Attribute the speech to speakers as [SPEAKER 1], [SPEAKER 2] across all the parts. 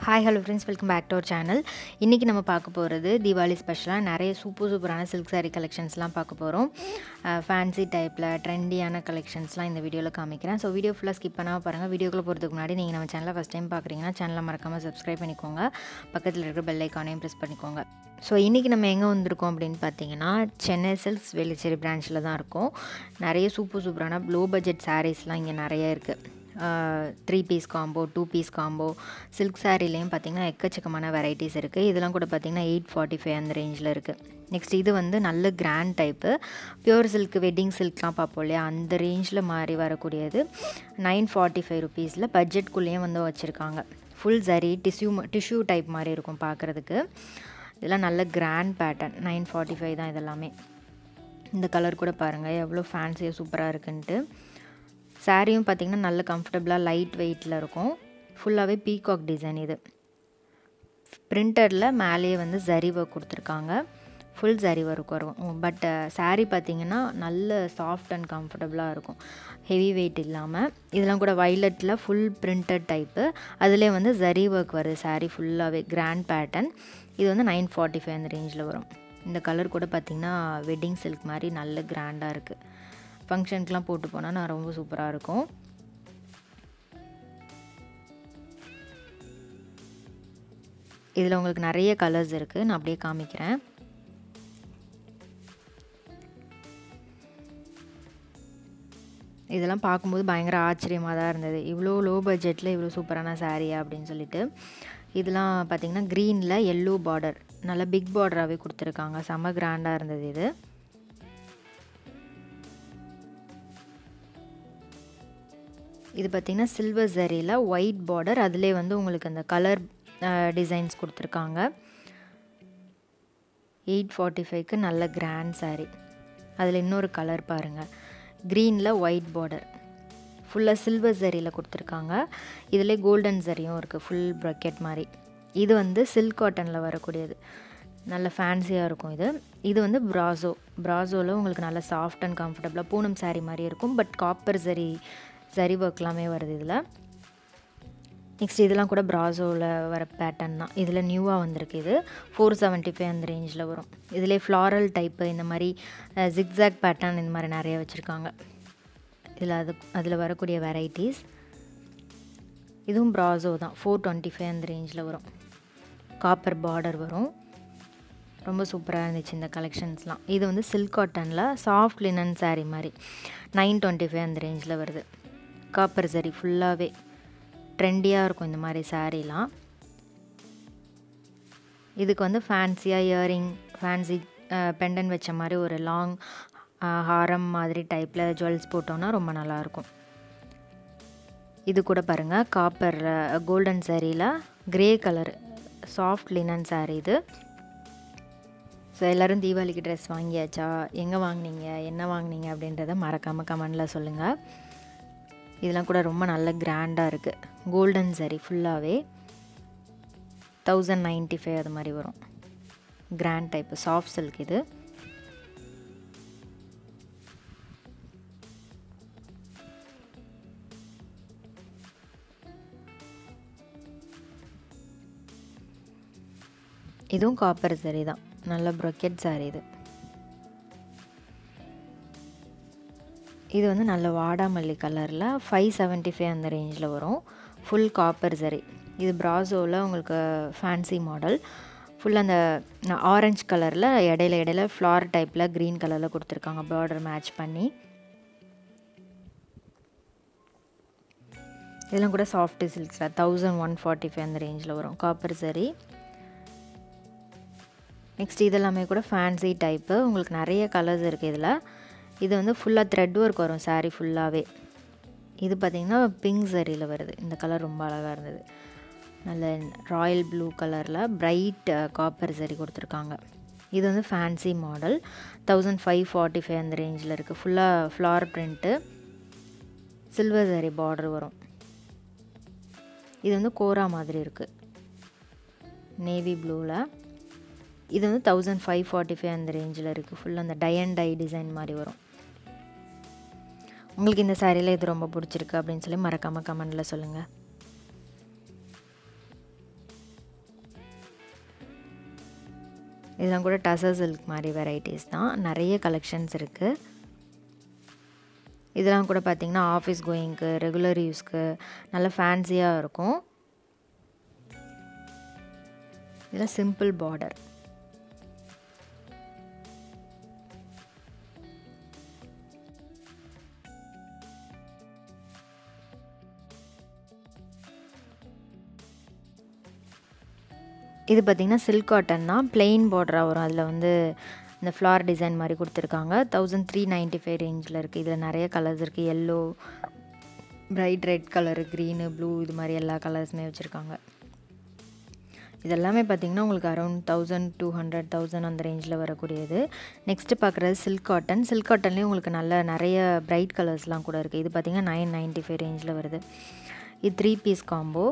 [SPEAKER 1] hi hello friends welcome back to our channel இன்றைக்கி நம்ம பார்க்க போகிறது தீபாவளி ஸ்பெஷலாக நிறைய சூப்பர் சூப்பரான சில்க் saree கலெக்ஷன்ஸ்லாம் பார்க்க போகிறோம் ஃபேன்சி டைப்பில் ட்ரெண்டியான கலெக்ஷன்ஸ்லாம் இந்த வீடியோவில் காமிக்கிறேன் ஸோ வீடியோ ஃபுல்லாக ஸ்கிப் பண்ணாமல் பாருங்கள் வீடியோக்குள்ளே போகிறதுக்கு முன்னாடி நீங்கள் நம்ம சேனலை ஃபஸ்ட் டைம் பார்க்குறீங்கன்னா சேனலை மறக்காமல் சப்ஸ்கிரைப் பண்ணிக்கோங்க பக்கத்தில் இருக்கிற பெல் ஐக்கானையும் ப்ரெஸ் பண்ணிக்கோங்க ஸோ இன்றைக்கி நம்ம எங்கே வந்திருக்கோம் அப்படின்னு பார்த்தீங்கன்னா சென்னை சில்க்ஸ் வேலுச்சேரி பிரான்ச்சில் தான் இருக்கோம் நிறைய சூப்பர் சூப்பரான லோ பட்ஜெட் சாரீஸ்லாம் இங்கே நிறைய இருக்குது three piece combo two piece combo silk சாரீலேயும் பார்த்திங்கன்னா எக்கச்சக்கமான வெரைட்டிஸ் இருக்குது இதெல்லாம் கூட பார்த்திங்கன்னா எயிட் ஃபார்ட்டி ஃபைவ் அந்த ரேஞ்சில் இருக்குது நெக்ஸ்ட் இது வந்து நல்ல grand type pure silk wedding சில்க்லாம் பார்ப்போம் இல்லையா அந்த ரேஞ்சில் மாறி வரக்கூடியது நைன் ஃபார்ட்டி ஃபைவ் ருபீஸில் பட்ஜெட்குள்ளேயும் வந்து வச்சுருக்காங்க ஃபுல் சரி டிஷ்யூ டிஷ்யூ டைப் மாதிரி இருக்கும் பார்க்குறதுக்கு இதெல்லாம் நல்ல grand pattern nine forty five தான் இதெல்லாமே இந்த கலர் கூட பாருங்கள் எவ்வளோ ஃபேன்சியாக சூப்பராக இருக்குன்ட்டு சாரியும் பார்த்திங்கன்னா நல்ல கம்ஃபர்டபுளாக லைட் வெயிட்டில் இருக்கும் ஃபுல்லாகவே பீகாக் டிசைன் இது பிரிண்டரில் மேலேயே வந்து ஜரி ஒர்க் கொடுத்துருக்காங்க ஃபுல் ஜரி ஒர்க் வரும் பட் சாரீ பார்த்திங்கன்னா நல்ல சாஃப்ட் அண்ட் கம்ஃபர்டபுளாக இருக்கும் ஹெவி வெயிட் இல்லாமல் இதெல்லாம் கூட வைலட்டில் ஃபுல் பிரிண்டட் டைப்பு அதிலே வந்து ஜரி ஒர்க் வருது சாரீ ஃபுல்லாகவே கிராண்ட் பேட்டர்ன் இது வந்து நைன் ஃபார்ட்டி ஃபைவ் அந்த ரேஞ்சில் வரும் இந்த கலர் கூட பார்த்திங்கன்னா வெட்டிங் சில்க் மாதிரி நல்ல கிராண்டாக இருக்குது ஃபங்க்ஷனுக்குலாம் போட்டு போனால் நான் ரொம்ப சூப்பராக இருக்கும் இதில் உங்களுக்கு நிறைய கலர்ஸ் இருக்குது நான் அப்படியே காமிக்கிறேன் இதெல்லாம் பார்க்கும்போது பயங்கர ஆச்சரியமாக தான் இருந்தது இவ்வளோ லோ பட்ஜெட்டில் இவ்வளோ சூப்பரான சாரியா அப்படின்னு சொல்லிட்டு இதெல்லாம் பார்த்திங்கன்னா க்ரீனில் எல்லோ பார்டர் நல்லா பிக் பார்டராகவே கொடுத்துருக்காங்க செம்ம கிராண்டாக இருந்தது இது இது பார்த்திங்கன்னா சில்வர் ஜரியில் ஒயிட் பார்டர் அதிலே வந்து உங்களுக்கு அந்த கலர் டிசைன்ஸ் கொடுத்துருக்காங்க எயிட் ஃபார்ட்டி ஃபைவ்க்கு நல்ல கிராண்ட் சாரீ அதில் இன்னொரு கலர் பாருங்கள் க்ரீனில் ஒயிட் பார்டர் ஃபுல்லாக சில்வர் ஜரியில் கொடுத்துருக்காங்க இதில் கோல்டன் ஜரியும் இருக்குது ஃபுல் ப்ரக்கெட் மாதிரி இது வந்து சில்க் காட்டனில் வரக்கூடியது நல்ல ஃபேன்சியாக இருக்கும் இது இது வந்து ப்ராசோ ப்ராசோவில் உங்களுக்கு நல்ல சாஃப்ட் அண்ட் கம்ஃபர்டபுளாக பூனம் சாரீ மாதிரி இருக்கும் பட் காப்பர் ஜரி ஜரி ஒர்க்லாமே வருது இதில் நெக்ஸ்ட் இதெல்லாம் கூட ப்ராசோவில் வர பேட்டர்ன் தான் இதில் நியூவாக வந்திருக்கு இது ஃபோர் செவன்ட்டி ஃபைவ் அந்த ரேஞ்சில் வரும் இதிலே ஃப்ளாரல் டைப்பு இந்த மாதிரி ஜிக்ஸாக் பேட்டர்ன் இந்த மாதிரி நிறைய வச்சுருக்காங்க இதில் அது அதில் வரக்கூடிய வெரைட்டிஸ் இதுவும் ப்ராசோ தான் ஃபோர் டுவெண்ட்டி ஃபைவ் அந்த ரேஞ்சில் வரும் காப்பர் பார்டர் வரும் ரொம்ப சூப்பராக இருந்துச்சு இந்த கலெக்ஷன்ஸ்லாம் இது வந்து சில்க் காட்டனில் சாஃப்ட் லினன் சாரீ மாதிரி நைன் டுவெண்ட்டி ஃபைவ் அந்த ரேஞ்சில் வருது காப்பர் சரி ஃபுல்லாகவே ட்ரெண்டியாக இருக்கும் இந்த மாதிரி சாரீலாம் இதுக்கு வந்து ஃபேன்சியாக இயரிங் ஃபேன்சி பெண்டன் வச்ச மாதிரி ஒரு லாங் ஹாரம் மாதிரி டைப்பில் ஜுவல்ஸ் போட்டோன்னா ரொம்ப நல்லாயிருக்கும் இது கூட பாருங்கள் காப்பர் கோல்டன் சாரியில் grey colour soft linen sari இது ஸோ எல்லோரும் தீபாவளிக்கு ட்ரெஸ் வாங்கியாச்சா எங்கே வாங்கினீங்க என்ன வாங்கினீங்க அப்படின்றத மறக்காமல் கமெண்டில் சொல்லுங்கள் இதெல்லாம் கூட ரொம்ப நல்ல கிராண்டாக இருக்குது கோல்டன் சரி ஃபுல்லாகவே தௌசண்ட் நைன்ட்டி ஃபைவ் அது மாதிரி வரும் கிராண்ட் டைப்பு சாஃப்ட் சில்க் இது இதுவும் காப்பர் சரி தான் நல்ல ப்ரொக்கெட் சாரி இது இது வந்து நல்ல வாடாமல்லி கலரில் ஃபைவ் செவன்ட்டி ஃபைவ் அந்த ரேஞ்சில் வரும் ஃபுல் காப்பர் சரி இது ப்ராசோவில் உங்களுக்கு ஃபேன்சி மாடல் ஃபுல் அந்த ஆரஞ்சு கலரில் இடையில இடையில ஃப்ளார் டைப்பில் க்ரீன் கலரில் கொடுத்துருக்காங்க பார்டர் மேட்ச் பண்ணி இதெல்லாம் கூட சாஃப்ட் சில்க்ஸில் தௌசண்ட் ஒன் ஃபார்ட்டி ஃபைவ் அந்த ரேஞ்சில் வரும் காப்பர் சரி நெக்ஸ்ட் இதெல்லாமே கூட ஃபேன்சி டைப்பு உங்களுக்கு நிறைய கலர்ஸ் இருக்குது இதில் இது வந்து ஃபுல்லாக த்ரெட் ஒர்க் வரும் சாரீ ஃபுல்லாகவே இது பார்த்திங்கன்னா பிங்க் சரியில் வருது இந்த கலர் ரொம்ப அழகாக இருந்தது நல்ல ராயல் ப்ளூ கலரில் பிரைட் காப்பர் சரி கொடுத்துருக்காங்க இது வந்து fancy model thousand five forty five அந்த ரேஞ்சில் இருக்குது ஃபுல்லாக ஃப்ளார் பிரிண்ட்டு சில்வர் சரி பார்டர் வரும் இது வந்து கோரா மாதிரி இருக்குது நேவி ப்ளூவில் இது வந்து தௌசண்ட் ஃபைவ் ஃபார்ட்டி ஃபைவ் அந்த ரேஞ்சில் இருக்குது ஃபுல்லாக அந்த டை அண்ட் டை டிசைன் மாதிரி வரும் உங்களுக்கு இந்த சாரியில் இது ரொம்ப பிடிச்சிருக்கு அப்படின்னு சொல்லி மறக்காமல் கமெண்டில் சொல்லுங்கள் இதெல்லாம் கூட டசர் சில்க் மாதிரி வெரைட்டிஸ் தான் நிறைய கலெக்ஷன்ஸ் இருக்குது இதெல்லாம் கூட பார்த்திங்கன்னா ஆஃபீஸ் கோயிங்க்கு ரெகுலர் யூஸ்க்கு நல்ல ஃபேன்சியாக இருக்கும் இதெல்லாம் சிம்பிள் பார்டர் இது பார்த்திங்கன்னா சில்க் காட்டன் தான் பிளெயின் பார்டராக வரும் அதில் வந்து இந்த ஃப்ளார் டிசைன் மாதிரி கொடுத்துருக்காங்க தௌசண்ட் த்ரீ நைன்ட்டி ஃபைவ் ரேஞ்சில் இருக்குது இதில் நிறைய கலர்ஸ் இருக்குது yellow bright red colour green blue இது மாதிரி எல்லா கலர்ஸுமே வச்சுருக்காங்க இதெல்லாமே பார்த்திங்கன்னா உங்களுக்கு around thousand two hundred thousand அந்த ரேஞ்சில் வரக்கூடியது நெக்ஸ்ட்டு பார்க்குறது சில்க் காட்டன் சில்க் காட்டன்லேயும் உங்களுக்கு நல்ல நிறைய ப்ரைட் கலர்ஸ்லாம் கூட இருக்குது இது பார்த்திங்கன்னா நைன் நைன்ட்டி ஃபைவ் ரேஞ்சில் வருது இது த்ரீ பீஸ் காம்போ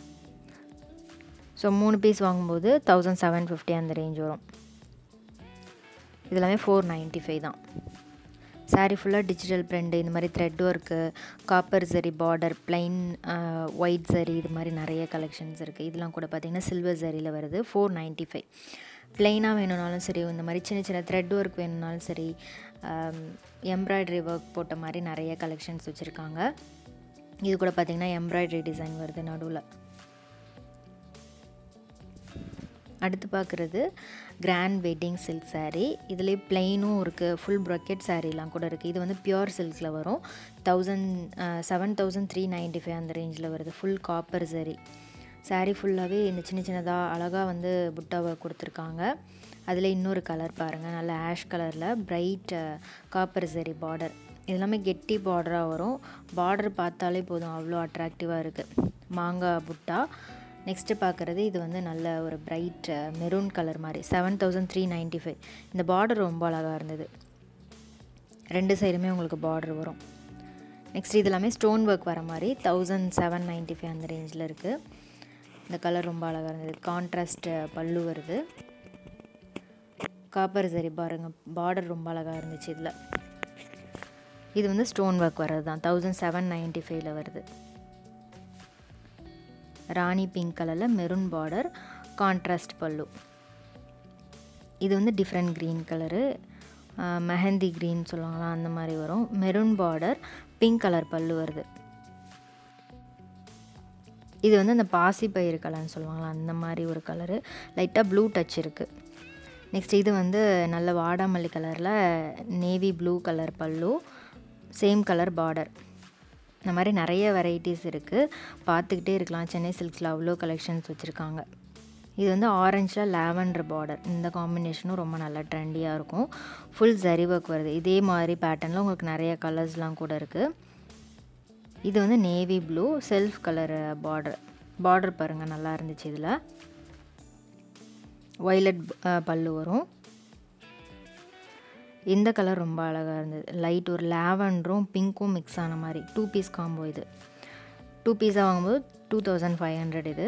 [SPEAKER 1] ஸோ மூணு பீஸ் வாங்கும்போது தௌசண்ட் செவன் ஃபிஃப்டி அந்த ரேஞ்ச் வரும் இதெல்லாமே ஃபோர் நைன்ட்டி ஃபைவ் தான் சாரீ ஃபுல்லாக டிஜிட்டல் பிரிண்ட் இந்த மாதிரி thread work copper zari border plain white zari இது மாதிரி நிறைய கலெக்ஷன்ஸ் இருக்குது இதெல்லாம் கூட பார்த்திங்கன்னா சில்வர் சரியில் வருது ஃபோர் நைன்ட்டி ஃபைவ் ப்ளைனாக வேணும்னாலும் சரி இந்த மாதிரி சின்ன சின்ன த்ரெட் ஒர்க் வேணும்னாலும் சரி எம்ப்ராய்டரி ஒர்க் போட்ட மாதிரி நிறைய கலெக்ஷன்ஸ் வச்சுருக்காங்க இது கூட பார்த்திங்கன்னா எம்ப்ராய்டரி டிசைன் வருது நடுவில் அடுத்து பார்க்குறது கிராண்ட் வெட்டிங் சில்க் சாரீ இதுலேயே பிளெயினும் இருக்குது ஃபுல் ப்ரொக்கெட் சாரீலாம் கூட இருக்குது இது வந்து பியோர் சில்கில் வரும் thousand seven thousand three ninety five அந்த ரேஞ்சில் வருது ஃபுல் காப்பர் சரி சாரீ ஃபுல்லாகவே இந்த சின்ன சின்னதாக அழகாக வந்து புட்டாவை கொடுத்துருக்காங்க அதில் இன்னொரு கலர் பாருங்கள் நல்ல ஆஷ் கலரில் பிரைட் காப்பர் சரி பார்டர் இதெல்லாமே கெட்டி பார்டராக வரும் பார்டர் பார்த்தாலே போதும் அவ்வளோ அட்ராக்டிவாக இருக்குது மாங்காய் புட்டா நெக்ஸ்ட்டு பார்க்குறது இது வந்து நல்ல ஒரு பிரைட் மெரூன் கலர் மாதிரி seven thousand three ninety five இந்த பார்டர் ரொம்ப அழகாக இருந்தது ரெண்டு சைடுமே உங்களுக்கு பார்டர் வரும் நெக்ஸ்ட் இது எல்லாமே ஸ்டோன் ஒர்க் வர மாதிரி தௌசண்ட் செவன் நைன்ட்டி ஃபைவ் அந்த ரேஞ்சில் இருக்குது இந்த கலர் ரொம்ப அழகாக இருந்தது கான்ட்ராஸ்ட் பல்லு வருது காப்பர் சரி பாருங்க பார்டர் ரொம்ப அழகாக இருந்துச்சு இதில் இது வந்து ஸ்டோன் ஒர்க் வர்றது தான் தௌசண்ட் செவன் நைன்ட்டி ஃபைவ்ல வருது ராணி பிங்க் கலரில் மெரூன் பார்டர் கான்ட்ராஸ்ட் பல்லு இது வந்து different green colour mehndi green சொல்லுவாங்களா அந்த மாதிரி வரும் மெரூன் பார்டர் பிங்க் கலர் பல்லு வருது இது வந்து அந்த பாசி பயிறு கலர்னு சொல்லுவாங்களா அந்த மாதிரி ஒரு கலரு லைட்டாக ப்ளூ டச் இருக்குது நெக்ஸ்ட் இது வந்து நல்ல வாடாமல்லி கலரில் navy blue colour pallu same colour border இந்த மாதிரி நிறைய வெரைட்டிஸ் இருக்குது பார்த்துக்கிட்டே இருக்கலாம் சென்னை சில்க்ஸில் அவ்வளோ கலெக்ஷன்ஸ் வச்சுருக்காங்க இது வந்து ஆரஞ்சில் லாவெண்டர் பார்டர் இந்த காம்பினேஷனும் ரொம்ப நல்லா ட்ரெண்டியாக இருக்கும் ஃபுல் ஜரி ஒர்க் வருது இதே மாதிரி பேட்டர்னில் உங்களுக்கு நிறைய கலர்ஸ்லாம் கூட இருக்குது இது வந்து navy blue self colour border border பாருங்கள் நல்லா இருந்துச்சு இதில் ஒய்லட் பல்லு வரும் இந்த கலர் ரொம்ப அழகாக இருந்தது லைட் ஒரு லாவெண்டரும் பிங்க்கும் மிக்ஸ் ஆன மாதிரி டூ பீஸ் காம்போ இது டூ பீஸாக வாங்கும்போது டூ தௌசண்ட் ஃபைவ் ஹண்ட்ரட் இது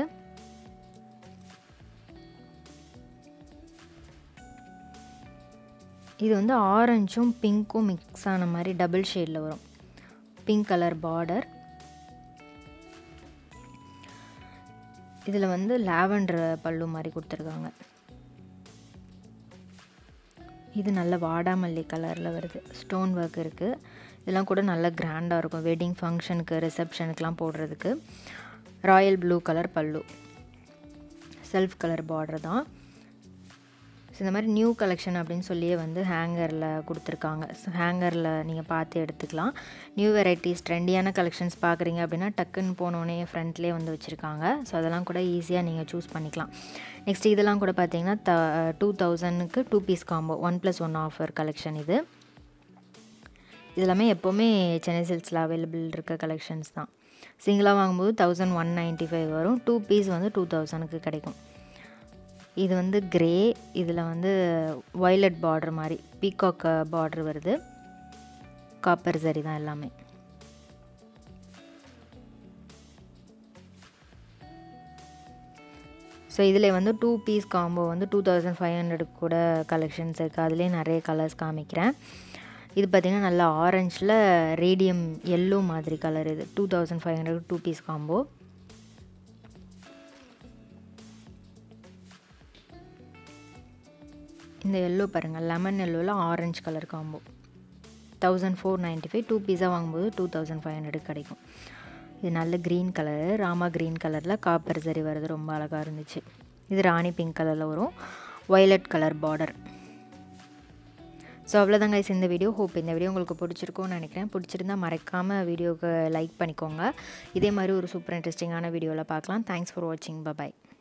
[SPEAKER 1] இது வந்து ஆரஞ்சும் பிங்க்கும் மிக்ஸ் ஆன மாதிரி டபுள் ஷேடில் வரும் பிங்க் கலர் பார்டர் இதில் வந்து லாவெண்டர் பல்லு மாதிரி கொடுத்துருக்காங்க இது நல்ல வாடாமல்லி கலரில் வருது ஸ்டோன் ஒர்க் இருக்குது இதெல்லாம் கூட நல்ல கிராண்டாக இருக்கும் வெட்டிங் ஃபங்க்ஷனுக்கு ரிசப்ஷனுக்கெலாம் போடுறதுக்கு royal blue colour pallu self colour border தான் ஸோ இந்த மாதிரி நியூ கலெக்ஷன் அப்படின்னு சொல்லியே வந்து ஹேங்கரில் கொடுத்துருக்காங்க ஸோ ஹேங்கரில் நீங்கள் பார்த்து எடுத்துக்கலாம் நியூ வெரைட்டிஸ் ட்ரெண்டியான கலெக்ஷன்ஸ் பார்க்குறீங்க அப்படின்னா டக்குன்னு போனோடனே ஃப்ரண்ட்லேயே வந்து வச்சுருக்காங்க ஸோ அதெல்லாம் கூட ஈஸியாக நீங்கள் சூஸ் பண்ணிக்கலாம் நெக்ஸ்ட் இதெல்லாம் கூட பார்த்தீங்கன்னா த டூ தௌசண்ட்க்கு two piece combo one plus one offer collection இது இதெல்லாமே எப்போவுமே சென்னை சில்க்ஸில் அவைலபிள் இருக்க கலெக்ஷன்ஸ் தான் சிங்கிளாக வாங்கும்போது தௌசண்ட் ஒன் நைன்ட்டி ஃபைவ் வரும் டூ பீஸ் வந்து டூ தௌசண்ட்க்கு கிடைக்கும் இது வந்து கிரே இதில் வந்து வயலட் பார்டர் மாதிரி பீகாக் பார்டர் வருது காப்பர் சரி தான் எல்லாமே ஸோ இதில் வந்து டூ பீஸ் காம்போ வந்து டூ தௌசண்ட் ஃபைவ் ஹண்ட்ரடுக்கு கூட கலெக்ஷன்ஸ் இருக்குது அதுலேயே நிறைய கலர்ஸ் காமிக்கிறேன் இது பார்த்திங்கன்னா நல்லா ஆரஞ்சில் ரேடியம் எல்லோ மாதிரி கலர் இது two thousand five hundred two piece combo இந்த எல்லோ பாருங்கள் லெமன் எல்லோவில் orange colour combo thousand four ninety five two பீஸா வாங்கும்போது டூ தௌசண்ட் ஃபைவ் ஹண்ட்ரட் கிடைக்கும் இது நல்ல க்ரீன் கலரு ராமா க்ரீன் கலரில் காப்பர் சரி வருது ரொம்ப அழகாக இருந்துச்சு இது ராணி பிங்க் கலரில் வரும் வயலட் கலர் பார்டர் ஸோ அவ்வளோதாங்க guys இந்த வீடியோ ஹோப் இந்த வீடியோ உங்களுக்கு பிடிச்சிருக்கும்னு நினைக்கிறேன் பிடிச்சிருந்தா மறக்காமல் வீடியோவுக்கு லைக் பண்ணிக்கோங்க இதே மாதிரி ஒரு சூப்பர் இன்ட்ரெஸ்டிங்கான வீடியோவில் பார்க்கலாம் தேங்க்ஸ் ஃபார் வாட்சிங் பபாய்